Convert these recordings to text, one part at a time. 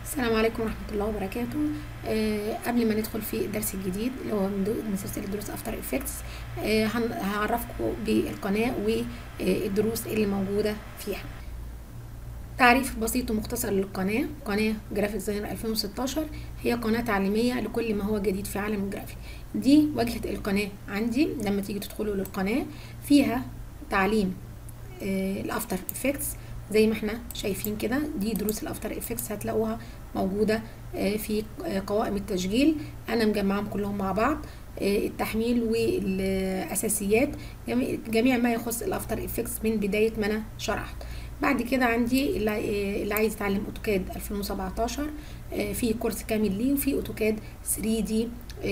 السلام عليكم ورحمة الله وبركاته آه قبل ما ندخل في الدرس الجديد اللي هو من, دو- من سلسلة دروس افتر افكتس آه هن- هعرفكم بالقناة والدروس اللي موجودة فيها تعريف بسيط ومختصر للقناة قناة جرافيك ديزاينر 2016 هي قناة تعليمية لكل ما هو جديد في عالم الجرافيك دي واجهة القناة عندي لما تيجي تدخلوا للقناة فيها تعليم آه، الافتر افكتس زي ما احنا شايفين كده دي دروس الافتر افكتس هتلاقوها موجودة آه، في آه، قوائم التسجيل انا مجمعهم كلهم مع بعض آه، التحميل والاساسيات جميع- جميع ما يخص الافتر افكتس من بداية ما انا شرحت بعد كده عندي اللي آه، اللي عايز يتعلم اوتوكاد 2017 آه، في كورس كامل ليه وفي اوتوكاد 3 دي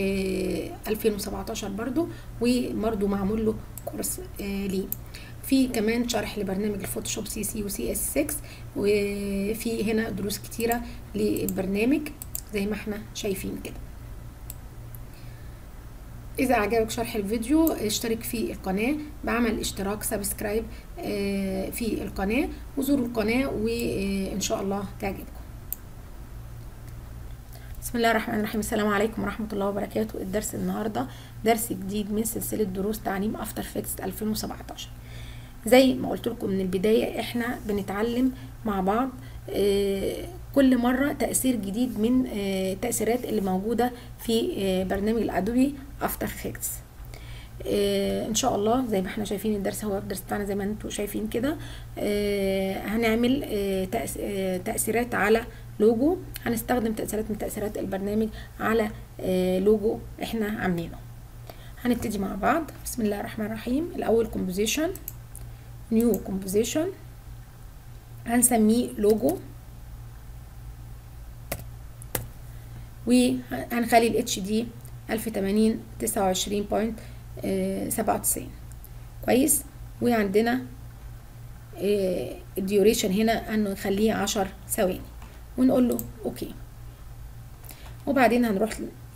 2017 برضو وبرضو معمول له كورس آه، ليه في كمان شرح لبرنامج الفوتوشوب سي سي وسي اس 6 وفي هنا دروس كتيرة للبرنامج زي ما احنا شايفين كده إذا أعجبك شرح الفيديو اشترك في القناة بعمل اشتراك سبسكرايب آه، في القناة وزوروا القناة وإن شاء الله تعجبكم بسم الله الرحمن الرحيم السلام عليكم ورحمة الله وبركاته الدرس النهاردة درس جديد من سلسلة دروس تعليم افتر فيكس 2017 زي ما قلت لكم من البداية احنا بنتعلم مع بعض آه، كل مرة تأثير جديد من آه، التأثيرات اللي موجودة في آه، برنامج الأدوبي افتر فيكس ان شاء الله زي ما احنا شايفين الدرس هو الدرس بتاعنا زي ما انتم شايفين كده آه، هنعمل آه، تأس- آه، تأثيرات على لوجو هنستخدم تأثيرات من تأثيرات البرنامج على آه، لوجو احنا عاملينه هنبتدي مع بعض بسم الله الرحمن الرحيم الاول كومبوزيشن نيو كومبوزيشن هنسميه لوجو وهنخلي ال HD 1080 29.97 كويس وعندنا الديوريشن هنا انه نخليه 10 ثواني ونقول له اوكي وبعدين هنروح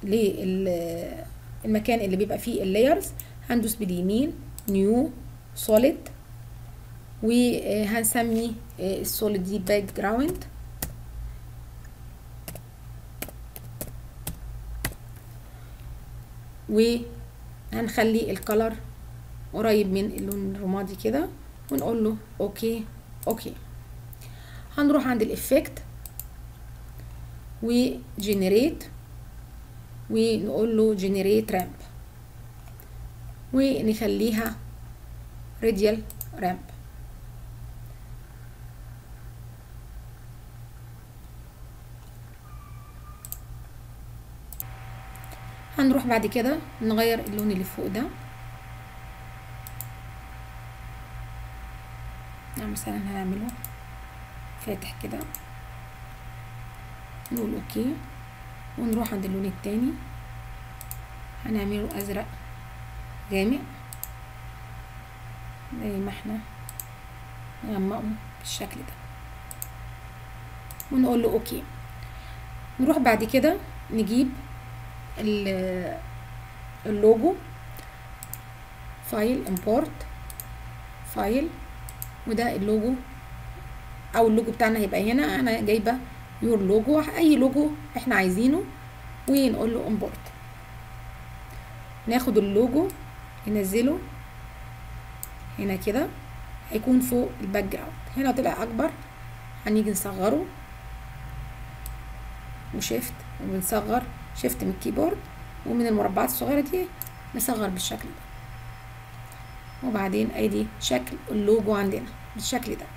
للمكان اللي بيبقى فيه اللايرز هندوس باليمين نيو سوليد وهنسمي السوليد دي باك جراوند وهنخلي الكلر قريب من اللون الرمادي كده ونقول له اوكي اوكي هنروح عند الافكت وجنريت ونقول له جنريت رامب ونخليها راديال رامب هنروح بعد كده نغير اللون اللي فوق ده يعني مثلا هنعمله فاتح كده نقول اوكي ونروح عند اللون التاني هنعمله ازرق غامق زي ما احنا نغمقه بالشكل ده ونقول له اوكي نروح بعد كده نجيب ال- اللوجو فايل امبورت فايل وده اللوجو او اللوجو بتاعنا هيبقى هنا انا جايبه يور لوجو اي لوجو احنا عايزينه ونقول له امبورت ناخد اللوجو ننزله هنا كده هيكون فوق الباك جراوند هنا طلع اكبر هنيجي نصغره وشيفت وبنصغر شيفت من الكيبورد ومن المربعات الصغيرة دي نصغر بالشكل ده وبعدين ادي شكل اللوجو عندنا بالشكل ده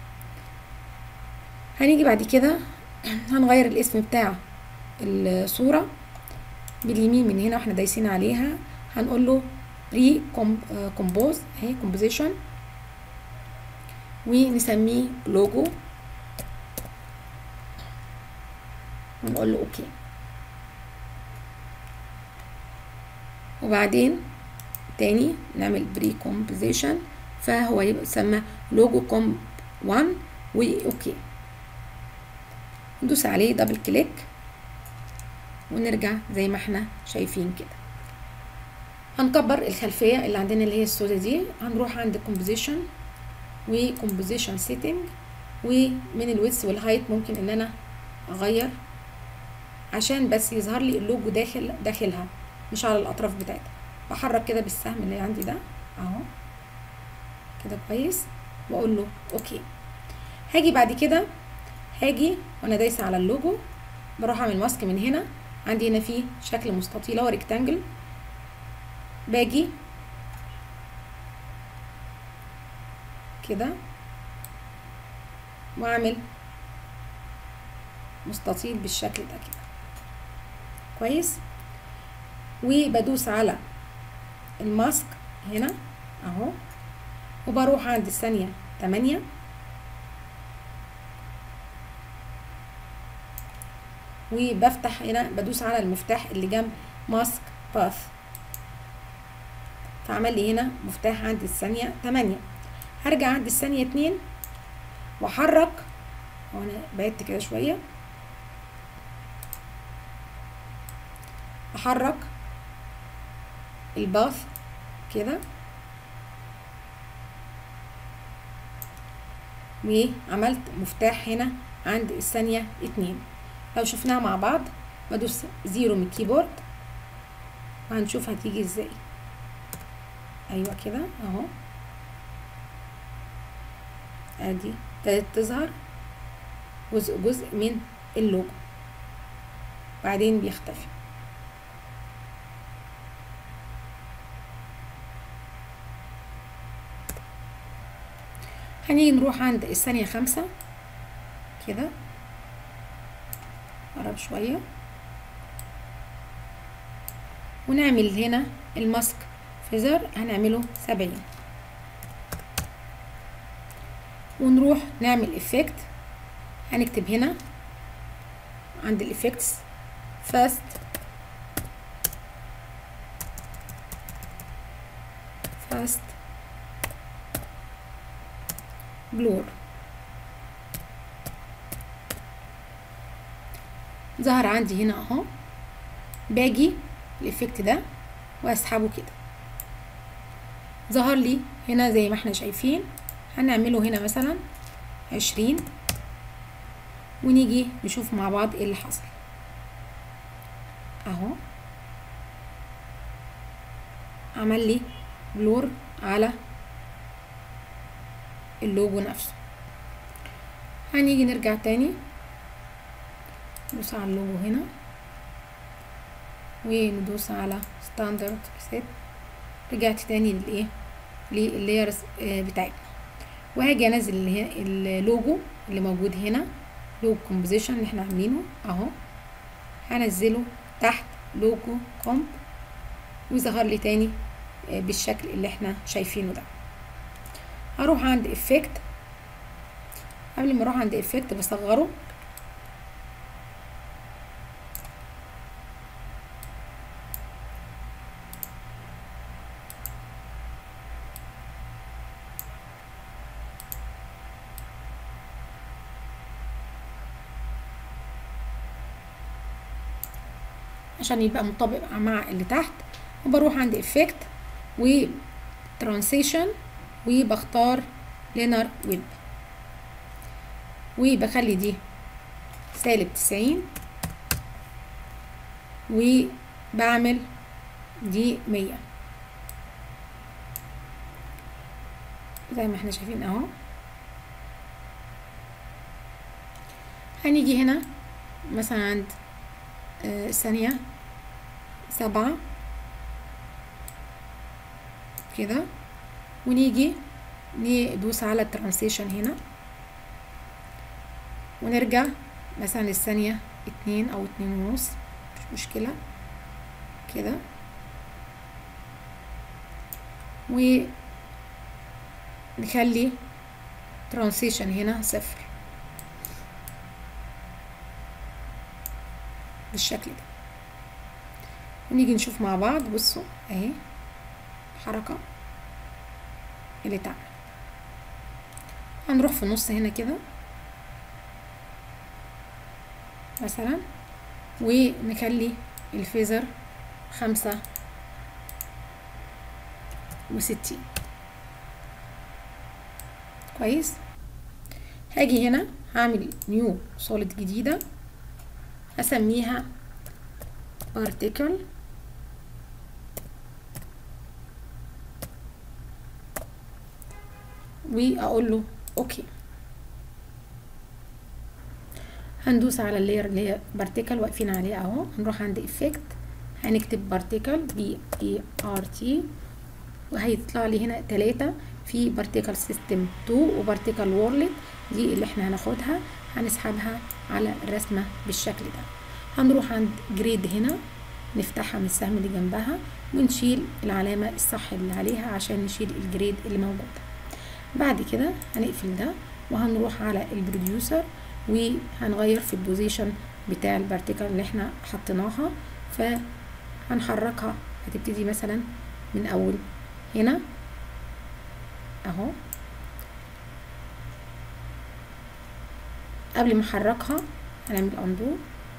هنيجي بعد كده هنغير الاسم بتاع الصورة باليمين من هنا واحنا دايسين عليها هنقول له ري كومبوز اهي كومبوزيشن ونسميه لوجو ونقول له اوكي وبعدين تاني نعمل بري كومبوزيشن فهو يبقى يسمى لوجو كومب 1 واوكي ندوس عليه دبل كليك ونرجع زي ما احنا شايفين كده هنكبر الخلفيه اللي عندنا اللي هي السوداء دي هنروح عند كومبوزيشن وكومبوزيشن سيتنج ومن الويدث والهايت ممكن ان انا اغير عشان بس يظهر لي اللوجو داخل داخلها مش على الاطراف بتاعتها بحرك كده بالسهم اللي عندي ده اهو كده كويس واقول له اوكي هاجي بعد كده هاجي وانا دايسه على اللوجو بروح اعمل ماسك من هنا عندي هنا في شكل مستطيل هو ريكتانجل باجي كده واعمل مستطيل بالشكل ده كده كويس وبدوس على الماسك هنا اهو وبروح عند الثانية تمانية وبفتح هنا بدوس على المفتاح اللي جنب ماسك باث فعمل لي هنا مفتاح عند الثانية تمانية هرجع عند الثانية اتنين واحرك وانا بعدت كده شوية احرك الباث كده وعملت مفتاح هنا عند الثانية اتنين لو شفناها مع بعض بدوس زيرو من الكيبورد وهنشوف هتيجي ازاي ايوه كده اهو ادي ابتدت تظهر جزء جزء من اللوجو بعدين بيختفي هنيجي نروح عند الثانية خمسة كده قرب شوية ونعمل هنا الماسك فيزر هنعمله سبعين ونروح نعمل افكت هنكتب هنا عند الافكتس فاست فاست بلور ظهر عندي هنا اهو باجي الافكت ده واسحبه كده ظهر لي هنا زي ما احنا شايفين هنعمله هنا مثلا عشرين ونيجي نشوف مع بعض ايه اللي حصل اهو عمل لي بلور على اللوجو نفسه هنيجي نرجع تاني ندوس على اللوجو هنا وندوس على ستاندرد سيت رجعت تاني للايه لللايرز بتاعتنا وهاجي انزل اللي هي اللوجو اللي موجود هنا لوجو كومبوزيشن اللي احنا عاملينه اهو هنزله تحت لوجو كومب ويظهر لي تاني بالشكل اللي احنا شايفينه ده هروح عند افكت قبل ما اروح عند افكت بصغره عشان يبقى مطابق مع اللي تحت وبروح عند افكت و ترانسيشن وبختار لينر ويب وبخلي دي سالب تسعين وبعمل دي مية زي ما احنا شايفين اهو هنيجي هنا مثلا عند آه ثانية سبعة كده ونيجي ندوس على الترانسيشن هنا ونرجع مثلا الثانية اتنين او اتنين ونص مش مشكلة كده ونخلي ترانسيشن هنا صفر بالشكل ده ونيجي نشوف مع بعض بصوا اهي الحركة اللي تعمل هنروح في النص هنا كده مثلا ونخلي الفيزر خمسة وستين كويس هاجي هنا هعمل نيو سوليد جديدة اسميها particle واقول له اوكي هندوس على اللاير اللي هي بارتيكل واقفين عليه اهو هنروح عند افكت هنكتب بارتيكل بي اي ار تي وهيطلع لي هنا تلاتة في بارتيكل سيستم 2 وبارتيكل وورلد دي اللي احنا هناخدها هنسحبها على الرسمة بالشكل ده هنروح عند جريد هنا نفتحها من السهم اللي جنبها ونشيل العلامة الصح اللي عليها عشان نشيل الجريد اللي موجودة بعد كده هنقفل ده وهنروح على البروديوسر وهنغير في البوزيشن بتاع البارتيكل اللي احنا حطيناها فهنحركها هتبتدي مثلا من اول هنا اهو قبل ما احركها هنعمل اندو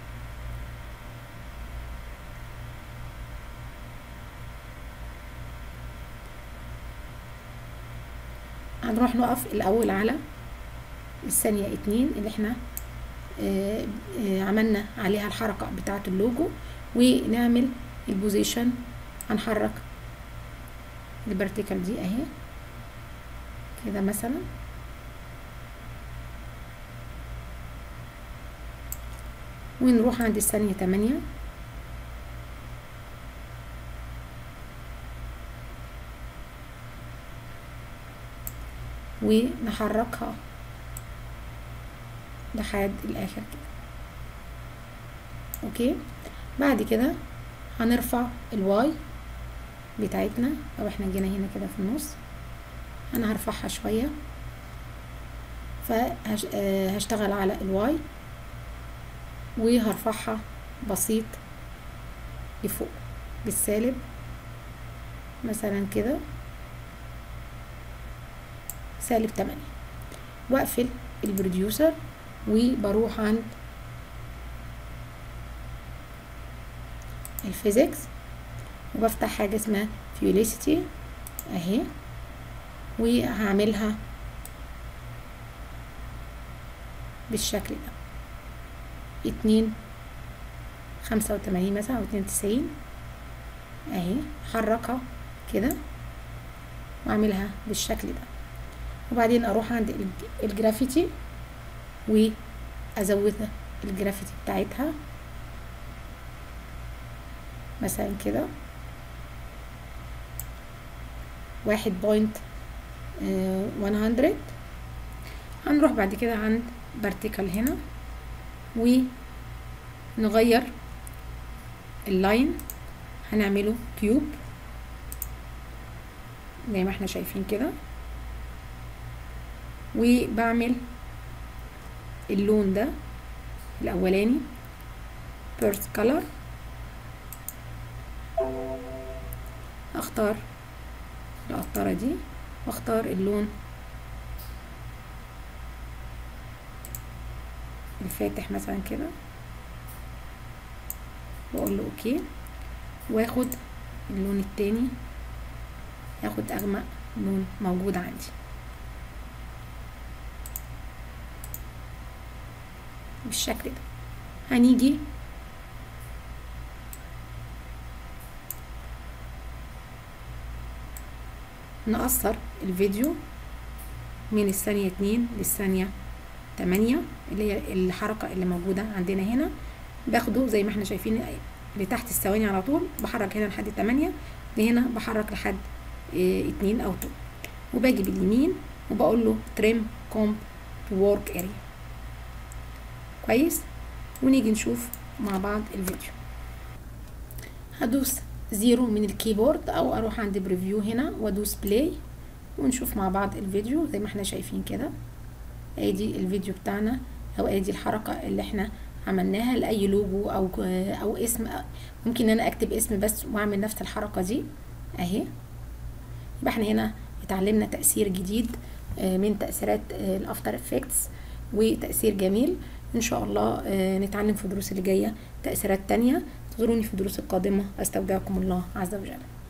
هنروح نقف الاول على الثانية اتنين اللي احنا آه آه عملنا عليها الحركة بتاعة اللوجو ونعمل البوزيشن هنحرك البارتيكل دي اهي كده مثلا ونروح عند الثانية تمانية ونحركها لحد الاخر كده اوكي بعد كده هنرفع الواي بتاعتنا او احنا جينا هنا كده في النص انا هرفعها شوية فهشتغل على الواي وهرفعها بسيط لفوق بالسالب مثلا كده سالب تمانية واقفل البروديوسر وبروح عند الفيزيكس وبفتح حاجة اسمها فيوليسيتي اهي وهعملها بالشكل ده اتنين خمسة وتمانين مثلا او اتنين وتسعين اهي حركها كده واعملها بالشكل ده وبعدين اروح عند الجرافيتي وازود الجرافيتي بتاعتها مثلا كده واحد بوينت وان هندرد هنروح بعد كده عند بارتيكل هنا ونغير اللاين هنعمله كيوب زي ما احنا شايفين كده وبعمل اللون ده الاولاني بيرث كولر اختار القطرة دي واختار اللون الفاتح مثلا كده واقول له اوكي واخد اللون التاني هاخد اغمق لون موجود عندي بالشكل ده هنيجي نقصر الفيديو من الثانية اتنين للثانية تمانية اللي هي الحركة اللي موجودة عندنا هنا باخده زي ما احنا شايفين لتحت الثواني على طول بحرك هنا لحد تمانية لهنا بحرك لحد اه اتنين او تو وباجي باليمين وبقول له تريم كومب ورك اريا كويس ونيجي نشوف مع بعض الفيديو هدوس زيرو من الكيبورد او اروح عند بريفيو هنا وادوس بلاي ونشوف مع بعض الفيديو زي ما احنا شايفين كده ادي الفيديو بتاعنا او ادي الحركة اللي احنا عملناها لاي لوجو او او اسم ممكن ان انا اكتب اسم بس واعمل نفس الحركة دي اهي يبقى احنا هنا اتعلمنا تأثير جديد من تأثيرات الافتر افكتس وتأثير جميل ان شاء الله نتعلم في الدروس اللي جايه تأثيرات تانية انتظروني في الدروس القادمه استودعكم الله عز وجل